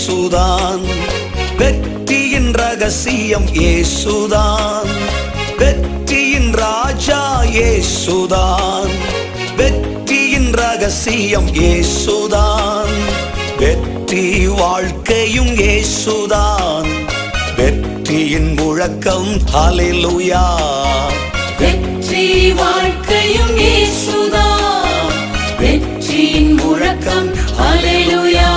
இயேசுதான் வெற்றியின் ரகசியம் இயேசுதான் வெற்றியின் ராஜா இயேசுதான் வெற்றியின் ரகசியம் இயேசுதான் வெற்றி வாழ்க்கையும் இயேசுதான் வெற்றியின் முழக்கம் ஹalleluya வெற்றி வாழ்க்கையும் இயேசுதான் வெற்றியின் முழக்கம் ஹalleluya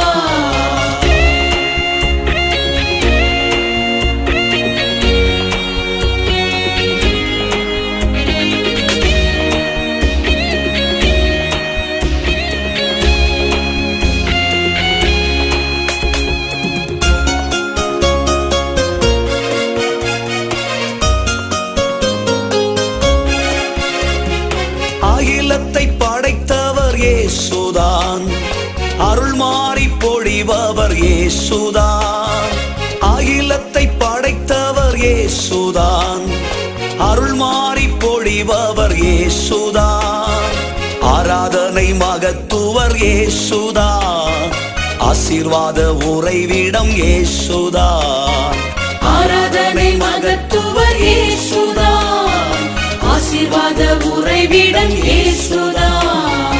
அகிலத்தை படைத்தவர் இயேசுதான் அருள் மாறி பொழிபவர் இயேசுதான் அகிலத்தை படைத்தவர் இயேசுதான் அருள் மாறி பொழிபவர் இயேசுதான் ஆராதனை மகத்துவர் இயேசுதான் ஆசீர்வாத உறைவிடம் இயேசுதான் ஆராதனை மகத்துவர் இயேசுதான் ஆசீர்வாத உறைவிடம் இயேசுதான்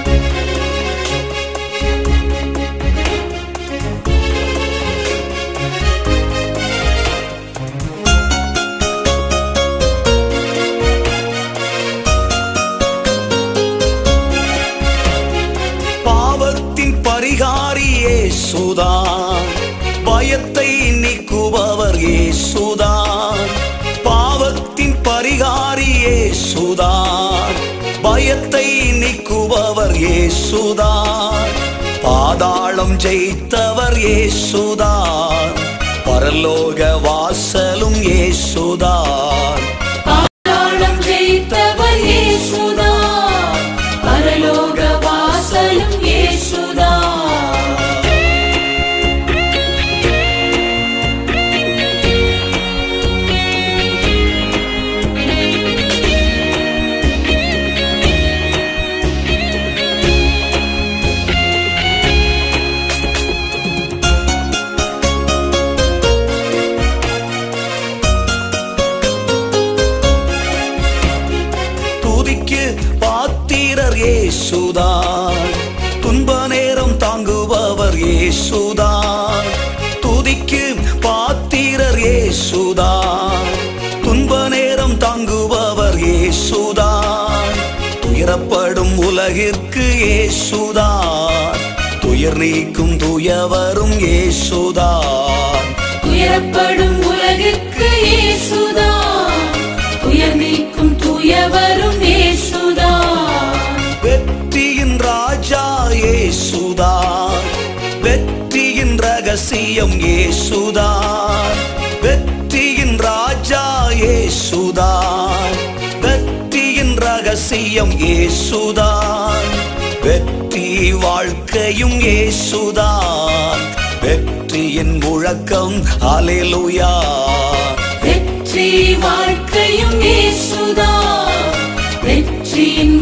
பாவத்தின் பரிகாரி இயேசுதான் பயத்தை நீக்குபவர் இயேசுதான் பாவத்தின் பரிகாரி இயேசுதான் பயத்தை நீக்குபவர் இயேசுதான் பாதாளம் ஜெயித்தவர் இயேசுதான் பரலோக வாசலும் இயேசுதான் பாதாளம் ஜெயித்தவர் இயேசுதான் பரலோக வாசலும் இயேசுதான் துதிக்கு பாத்திரர் இயேசுதான் துன்ப நேரம் தாங்குபவர் இயேசுதான் துதிக்கு பாத்திரர் இயேசுதான் துன்ப நேரம் தாங்குபவர் இயேசுதான் துயரப்படும் உலகிற்கு இயேசுதான் துயர் நீக்கும் துயவரும் இயேசுதான் துயரப்படும் உலகிற்கு இயேசுதான் துயர் நீக்கும் துயவரும் இயேசுதான் வெற்றியின் ராஜா இயேசுதான் வெற்றியின் ரகசியம் இயேசுதான் வெற்றியின் ராஜா இயேசுதான் வெற்றியின் ரகசியம் இயேசுதான் வெற்றி வாழ்க்கையும் இயேசுதான் வெற்றியின் முழக்கம் ஹalleluya வெற்றி வாழ்க்கையும் இயேசுதான் வெற்றியின்